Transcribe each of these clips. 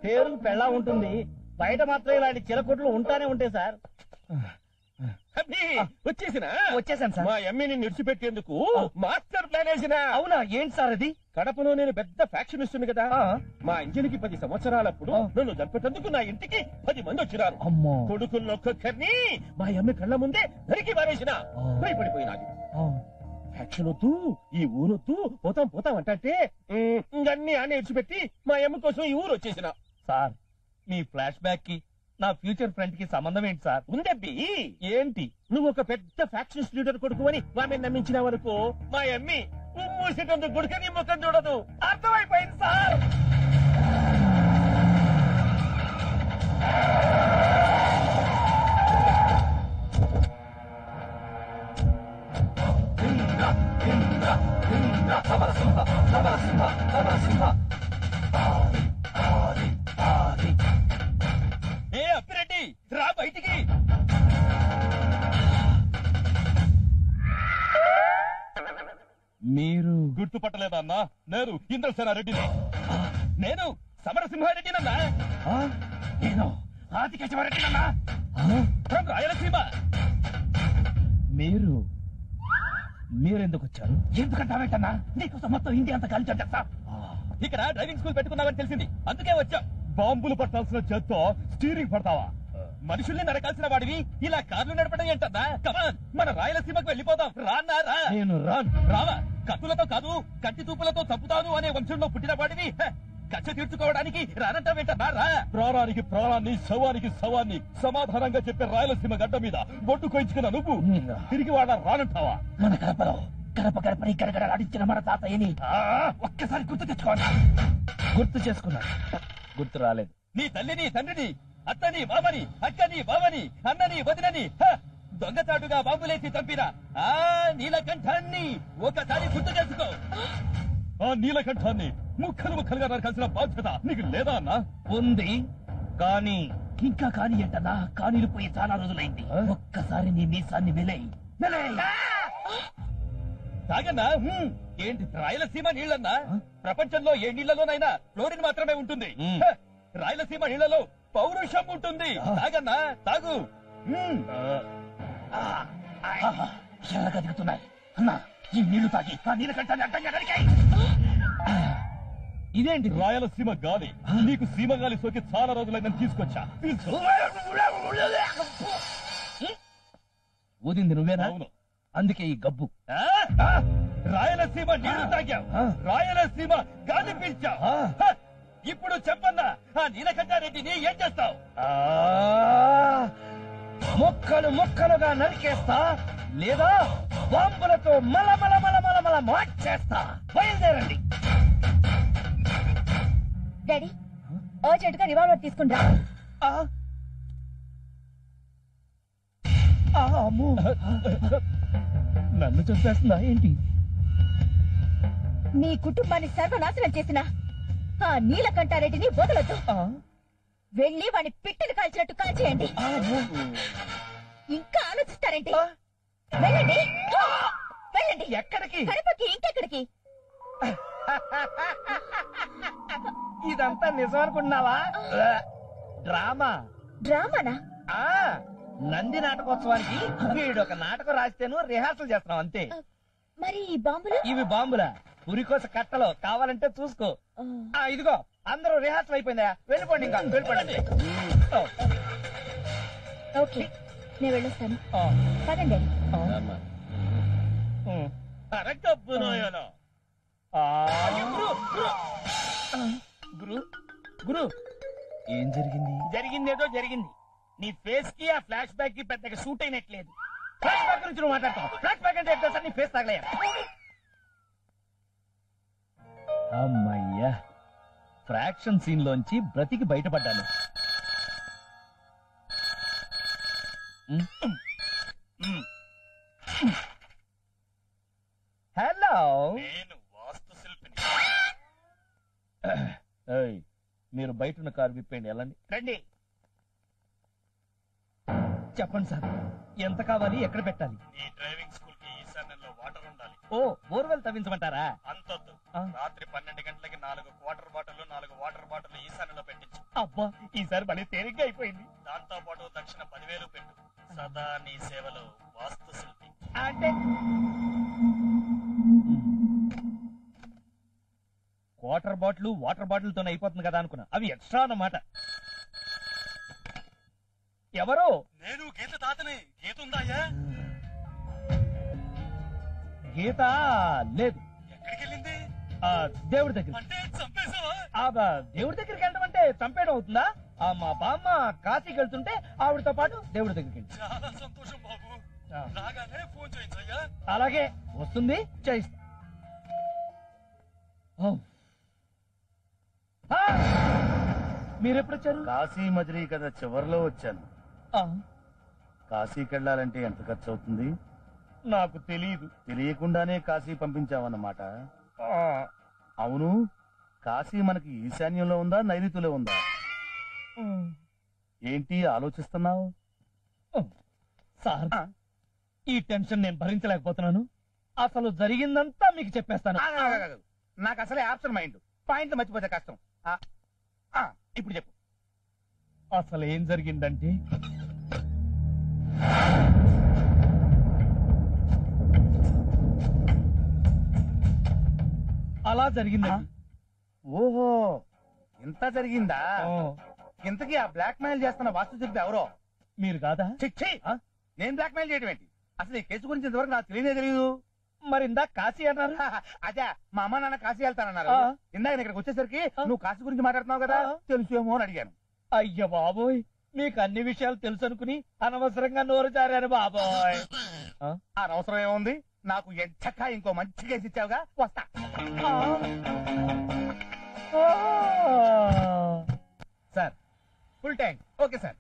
పేరుకు పెళ్ళా ఉంటుంది బయట మాత్రం ఇలాంటి చిలకొట్లు ఉంటానే ఉంటాయి సార్ అబ్బి, వచ్చేసినా వచ్చేసాను సార్ మా ఎమ్మిని నిడిచిపెట్టేందుకు మాస్టర్ ప్లాన్ వేసిన అవునా ఏంటి సార్ అది కడపలో నేను పెద్ద ఫ్యాక్షన్ ఇస్తుంది కదా ఆ. మా ఇంజన్ కి పది సంవత్సరాలప్పుడు ఆ. నన్ను చంపేటందుకు నా ఇంటికి పది మంది వచ్చినారు అమ్మో కొడుకుల్లో ఒక్కొక్కరిని మా అమ్మ కళ్ళ ముందే నరికి పారేసిన ఆ. భయపడిపోయినాది ఫ్యాక్షన్ వద్దు ఈ ఊరొద్దు పోతాం పోతాం అంటే ఇంకన్నీ ఆనే ఇడిచిపెట్టి మా అమ్మ కోసం ఈ ఊరు వచ్చేసిన సార్ మీ ఫ్లాష్ బ్యాక్ కి నా ఫ్యూచర్ ఫ్రెండ్ కి సంబంధం ఏంటి సార్ ఉందబ్బి ఏంటి నువ్వు ఒక పెద్ద ఫ్యాక్షన్ లీడర్ కొడుకు అని ఆమె నమ్మించిన వరకు మా అమ్మి మూసేటందుకు గుడికని ముఖం చూడదు అర్థమైపోయింది సార్ ఏ అప్పిరెడ్డి రా బయటికి మీరు గుర్తుపట్టలేదన్నా నేను ఇంద్రసేనారెడ్డిని నేను సమరసింహారెడ్డినన్నా ఆ? నేను ఆదికేశవరెడ్డినన్నా ఆ? ఫ్రమ్ రాయలసీమ మీరు మీరెందుకు వచ్చారు ఎందుకంటావేంటన్నా నీకోసం మొత్తం ఇండియా అంతా కలిసి చేస్తా ఇక్కడ డ్రైవింగ్ స్కూల్ పెట్టుకున్నావని తెలిసింది అందుకే వచ్చా బాంబులు పట్టాల్సిన చేత్తో స్టీరింగ్ పడతావా మనుషుల్ని నరకాల్సిన వాడివి ఇలా కార్లు నడపడం ఏంటన్నా కమాన్ మన రాయలసీమకు వెళ్ళిపోదాం రాన్నా రా నేను రాను రావా కత్తులతో కాదు కత్తి తూపులతో చంపుతాను అనే వంశంలో పుట్టిన వాడివి హ, కచ్చ తీర్చుకోవడానికి రానంటావేంటన్నా రా ప్రాణానికి ప్రాణాన్ని శవానికి శవాన్ని సమాధానంగా చెప్పే రాయలసీమ గడ్డ మీద బొట్టు కొయించుకున్న నువ్వు తిరిగి వాడ రానంటావా మన కడపలో కడప కడపని గడగడలాడించిన మన తాతయ్యని ఆ, ఒక్కసారి గుర్తు తెచ్చుకోండి గుర్తు చేసుకున్నాను గుర్తు రాలేదు నీ తల్లిని తండ్రిని అత్తని మామని అక్కని బావని అన్నని వదినని హ! దొంగచాటుగా బాంబులేసి చంపిన ఆ నీలకంఠాన్ని ఒకసారి గుర్తు చేసుకో ఆ నీలకంఠాన్ని ముక్కలు ముక్కలుగా నరకాల్సిన బాధ్యత నీకు లేదా అన్నా ఉంది కానీ ఇంకా కాని ఏంటన్నా కానీలు పోయి చాలా రోజులైంది ఒక్కసారి నీ మీసాన్ని వెలై తాగన్నా హ్మ్. ఏంటి రాయలసీమ నీళ్ళన్నా ప్రపంచంలో ఏ నీళ్లలోనైనా ఫ్లోరిన్ మాత్రమే ఉంటుంది మ్. హ! రాయలసీమ నీళ్లలో పౌరుషం ఉంటుంది తాగన్నా తాగు హ్మ్. ఎర్రగా దిగుతున్నాయి అన్నా ఈ నీళ్లు తాగి ఆ నీళ్ళ కంటే అడ్డంగా నరికాయి ఇదేంటి రాయలసీమ గాలి నీకు సీమ గాలి సోకి చాలా రోజులైందని తీసుకొచ్చా తీసుకో. ఊదింది నువ్వేనా అవును అందుకే ఈ గబ్బు ఆ? ఆ? రాయలసీమ నీళ్లు తాగావు ఆ. రాయలసీమ గాలి పీల్చావు ఆ. హ! ఇప్పుడు చెప్పన్నా ఆ నీలకంఠారెడ్డిని ఏం చేస్తావు ఆ ముక్కలు ముక్కలుగా నరికేస్తా లేదా బాంబులతో మల మల మల మల మల మార్చేస్తా బయలుదేరండి డాడీ అర్జెంట్ గా రివాల్వర్ తీసుకుంటా ఆ. ఆ, అమ్మో. నన్ను చంపేస్తుందా ఏంటి నీ కుటుంబాన్ని సర్వనాశనం చేసిన ఆ నీలకంఠారెడ్డిని వదలొద్దు ఆ, వెళ్ళి వాడిని పిట్టలు కాల్చినట్టు కాల్చేయండి ఆ, అమ్మో. ఇంకా ఆలోచిస్తారేంటి ఆ. వెళ్ళండి వెళ్ళండి ఎక్కడికి కడపకి ఇంకెక్కడికి ఇదంతా నిజం అనుకుంటున్నావా డ్రామా డ్రామానా ఆ నంది నాటకోత్సవానికి వీడు ఒక నాటకం రాస్తేను రిహార్సల్ చేస్తున్నాం అంతే మరి ఈ బాంబులు ఇవి బాంబుల ఉరికోస కట్టలు కావాలంటే చూసుకో ఆ, ఆ ఇదిగో అందరూ రిహార్సల్ అయిపోయిందా వెళ్ళిపోండి ఇంకా వెళ్ళిపోండి ఓ, ఓకే నేను వెళ్ళొస్తాను ఓ, పదండి ఓ. ఉమ్. అరగబ్బు నోయలో ఆ, గురు గురు గురు గురు ఏం జరిగింది జరిగిందేదో జరిగింది నీ ఫేస్ కి ఆ ఫ్లాష్ బ్యాక్ కి పెద్దగా సూట్ అయినట్లేదు ఫ్లాష్ బ్యాక్ గురించి నువ్వు మాట్లాడతావు ఫ్లాష్ బ్యాక్ అంటే ఎట్లా సార్ నీ ఫేస్ తగలయ్యా అమ్మయ్యా ఫ్రాక్షన్ సీన్ లోంచి బ్రతికి బయటపడ్డాను హలో నేను వాస్తు శిల్పిని ఏయ్, మీరు బయట ఉన్న కారు విప్పండి వెళ్ళండి రండి చెప్పండి సార్ ఎంత కావాలి ఎక్కడ పెట్టాలి ఈ డ్రైవింగ్ స్కూల్ కి ఈశాన్యంలో వాటర్ ఉండాలి ఓ బోర్వెల్ తవ్వించమంటారా అంతొద్దు ఆ. రాత్రి పన్నెండు గంటలకి నాలుగు వాటర్ బాటిల్ నాలుగు వాటర్ బాటిల్ ఈశాన్యంలో పెట్టించు అబ్బా ఈసారి మళ్ళీ తేలిగ్గా అయిపోయింది దాంతో పాటు దక్షిణ పదివేలు పెట్టు సదా నీ సేవలో వాస్తు శిల్పి అంటే వాటర్ బాటిల్ వాటర్ బాటిల్ తోనే అయిపోతుంది కదా అనుకున్నా అవి ఎక్స్ట్రా అన్నమాట ఎవరు నేను గీత తాతని గీత ఉందాయా గీత లేదు ఎక్కడికి వెళ్ళింది ఆ దేవుడి దగ్గర అంటే చంపేశావా ఆ బ- దేవుడి దగ్గరికి వెళ్ళడం అంటే చంపేయడం అవుతుందా ఆ మా బామ్మ కాశీకి వెళ్తుంటే ఆవిడతో పాటు దేవుడి దగ్గరికి వెళ్ళి చాలా సంతోషం బాబు రాగానే ఫోన్ చేయించయ్యా అలాగే వస్తుంది చేయిస్తా ఓ. ఆ! మీరెప్పుడు వచ్చారు కాశీ మజిలీ కదా చివరిలో వచ్చాను ఆ, కాశీకి వెళ్ళాలంటే ఎంత ఖర్చు అవుతుంది నాకు తెలియదు తెలియకుండానే కాశీ పంపించావన్నమాట అవును కాశీ మనకి ఈశాన్యంలో ఉందా నైరుతిలో ఉందా ఏంటి ఆలోచిస్తున్నావు సార్ ఈ టెన్షన్ నేను భరించలేకపోతున్నాను అసలు జరిగిందంతా మీకు చెప్పేస్తాను నాకు అసలే ఆప్షన్ మైండ్ పాయింట్లు మర్చిపోతే కష్టం ఆ, ఆ, ఇప్పుడు చెప్పు అసలు ఏం జరిగిందంటే అలా జరిగిందండి ఓహో ఇంత జరిగిందా ఆ, ఇంతకీ ఆ బ్లాక్ మెయిల్ చేస్తున్న వాస్తు చెప్పి ఎవరో మీరు కాదా చిచ్చి నేను బ్లాక్ మెయిల్ చేయడం ఏంటి అసలు ఈ కేసు గురించి ఇంతవరకు నాకు తెలియదే తెలియదు మరి ఇందాక కాశీ అన్నారు అదే మా అమ్మ నాన్న కాశీ వెళ్తానన్నారు ఆ. ఇందాక నేను ఇక్కడికి వచ్చేసరికి ఆ. నువ్వు కాశీ గురించి మాట్లాడుతున్నావు కదా ఆ. తెలుసేమో అని అడిగాను అయ్య బాబోయ్ మీకు అన్ని విషయాలు తెలుసు అనుకుని అనవసరంగా నోరు జారారు బాబోయ్ ఆ? ఆ అవసరం ఏముంది నాకు ఎంచక్క ఇంకో మంచి కేసు ఇచ్చావుగా వస్తా sir full tank okay sir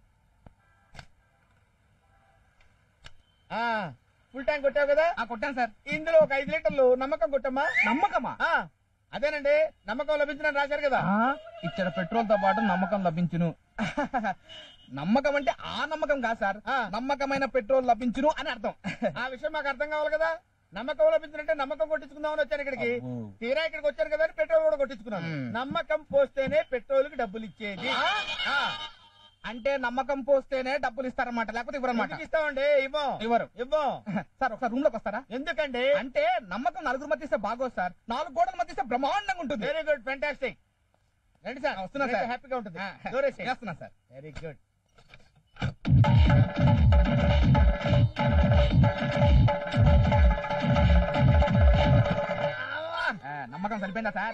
full tank కొట్టావు కదా కొట్టాను సార్ ఇందులో ఒక ఐదు లీటర్లు నమ్మకం కొట్టమ్మా నమ్మకమా ఆ, అదేనండి నమ్మకం లభించిన రాశారు కదా ఇచ్చిన పెట్రోల్ తో పాటు నమ్మకం లభించును నమ్మకం అంటే ఆ నమ్మకం కాదు సార్ ఆ. నమ్మకమైన పెట్రోల్ లభించును అని అర్థం ఆ విషయం మాకు అర్థం కావాలి కదా నమ్మకం లభించినట్టే నమ్మకం కొట్టించుకుందామని వచ్చాను ఇక్కడికి అబ్బో. తీరా ఇక్కడికి వచ్చాను కదా అని పెట్రోల్ కూడా కొట్టించుకున్నాను మ్. నమ్మకం పోస్తేనే పెట్రోల్ కి డబ్బులు ఇచ్చేది ఆ? ఆ, అంటే నమ్మకం పోస్తేనే డబ్బులు ఇస్తారన్నమాట లేకపోతే ఇవ్వరన్నమాట ఎందుకు ఇస్తామండి ఇవ్వం ఇవ్వరు ఇవ్వం సార్ ఒకసారి రూమ్ లోకి వస్తారా ఎందుకండి అంటే నమ్మకం నలుగురు మధ్య ఇస్తే బాగోదు సార్ నాలుగు గోడల మధ్య ఇస్తే బ్రహ్మాండంగా ఉంటుంది వెరీ గుడ్ ఫెంటాస్టిక్ రండి సార్ వస్తున్నా సార్. హ్యాపీగా ఉంటుంది ఆ, దూరేసి చేస్తున్నా సార్ వెరీ గుడ్ ఆ, నమ్మకం సరిపోయిందా సార్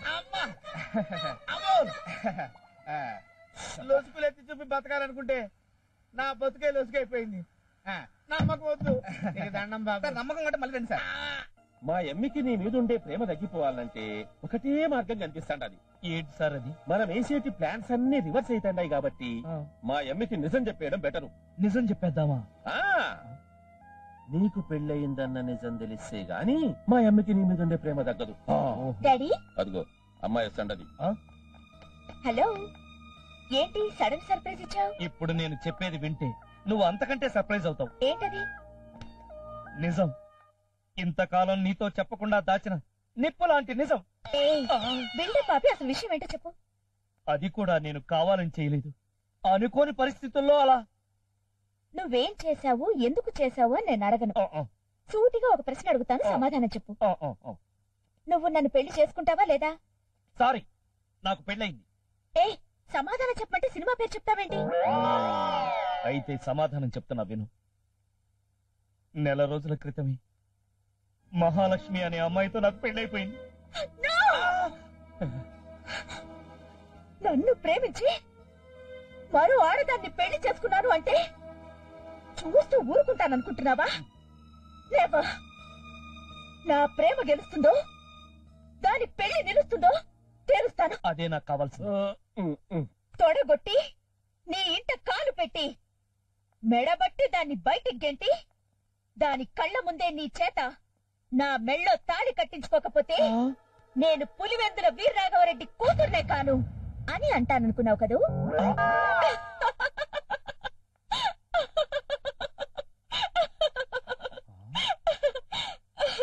ఆ, లొసుకులు ఎత్తి చూపి బతకాలనుకుంటే నా బతుకే లొసుకైపోయింది ఆ. నమ్మకం వద్దు నీకు దండం బాబు సార్ నమ్మకం అంటే మళ్ళీ రండి సార్ మా ఎమ్మికి నీ మీద ఉండే ప్రేమ తగ్గిపోవాలంటే ఒకటే మార్గం కనిపిస్తాండది ఏంటి సార్ అది మనం వేసేటి ప్లాన్స్ అన్ని రివర్స్ అవుతాయి కాబట్టి ఆ, మా ఎమ్మికి నిజం చెప్పేయడం బెటరు నిజం చెప్పేద్దామా ఆ నీకు పెళ్ళయిందన్న నిజం తెలిస్తే గాని మా అమ్మకి నీ మీద ఉండే ప్రేమ తగ్గదు ఆ, డాడీ అదిగో అమ్మాయి వస్తాండది హలో ఏంటి సడన్ సర్ప్రైజ్ ఇచ్చావు ఇప్పుడు నేను చెప్పేది వింటే నువ్వు అంతకంటే సర్ప్రైజ్ అవుతావు ఏంటది నిజం ఇంతకాలం నీతో చెప్పకుండా దాచిన నిప్పు లాంటి నిజం ఏయ్, బిల్డప్ పాపి అసలు విషయం ఏంటో చెప్పు అది కూడా నేను కావాలని చేయలేదు అనుకోని పరిస్థితుల్లో అలా నువ్వేం చేశావు ఎందుకు చేశావు అని నేను అడగను ఆ, ఆ, సూటిగా ఒక ప్రశ్న అడుగుతాను ఆ. సమాధానం చెప్పు ఆ, ఆ, ఆ. నువ్వు నన్ను పెళ్లి చేసుకుంటావా లేదా సారీ నాకు పెళ్ళయింది ఏ సమాధానం చెప్పమంటే సినిమా పేరు చెప్తావేంటి అయితే సమాధానం చెప్తున్నా విను నెల రోజుల క్రితమే మహాలక్ష్మి అనే అమ్మాయితో నాకు పెళ్ళైపోయింది No! నన్ను ప్రేమించి మరో ఆడదాన్ని పెళ్లి చేసుకున్నాను అంటే చూస్తూ ఊరుకుంటాననుకుంటున్నావా లేవా నా ప్రేమ గెలుస్తుందో దాని పెళ్లి నిలుస్తుందో తేలుస్తాను అదే నాకు కావాల్సింది ఉమ్, ఉమ్. తొడగొట్టి నీ ఇంట కాలు పెట్టి మెడబట్టి దాన్ని బయటికి గెంటి దాని కళ్ళ ముందే నీ చేత నా మెళ్ళో తాళి కట్టించుకోకపోతే నేను పులివెందుల వీర్రాఘవరెడ్డి కూతుర్నే కాను అని అంటాననుకున్నావు కదూ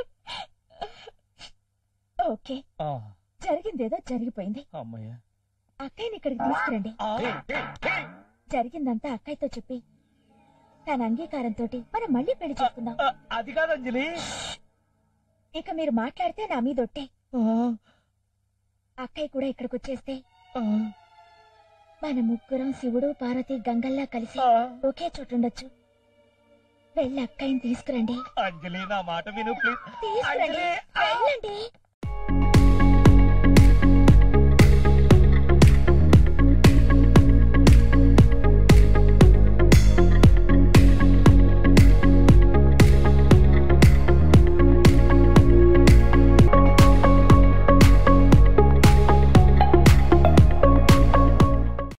ఓకే ఆ, జరిగిందేదో జరిగిపోయింది అమ్మయ్య అక్కయ్యని ఇక్కడికి తీసుకురండి జరిగిందంతా అక్కయ్యతో చెప్పి తన అంగీకారంతో మనం మళ్ళీ పెళ్లి చేసుకుందాం ఆ, అది కాదు అంజలి ఇక మీరు మాట్లాడితే నా మీద ఒట్టే అక్కయ్య కూడా ఇక్కడికి వచ్చేస్తే మన ముగ్గురం శివుడు పార్వతి గంగల్లా కలిసి ఆ, ఒకే చోటుండొచ్చు వెళ్ళి అక్కయ్యని తీసుకురండి అంజలి నా మాట విను ప్లీజ్ తీసుకురండి అంజలి, ఆ. వెళ్ళండి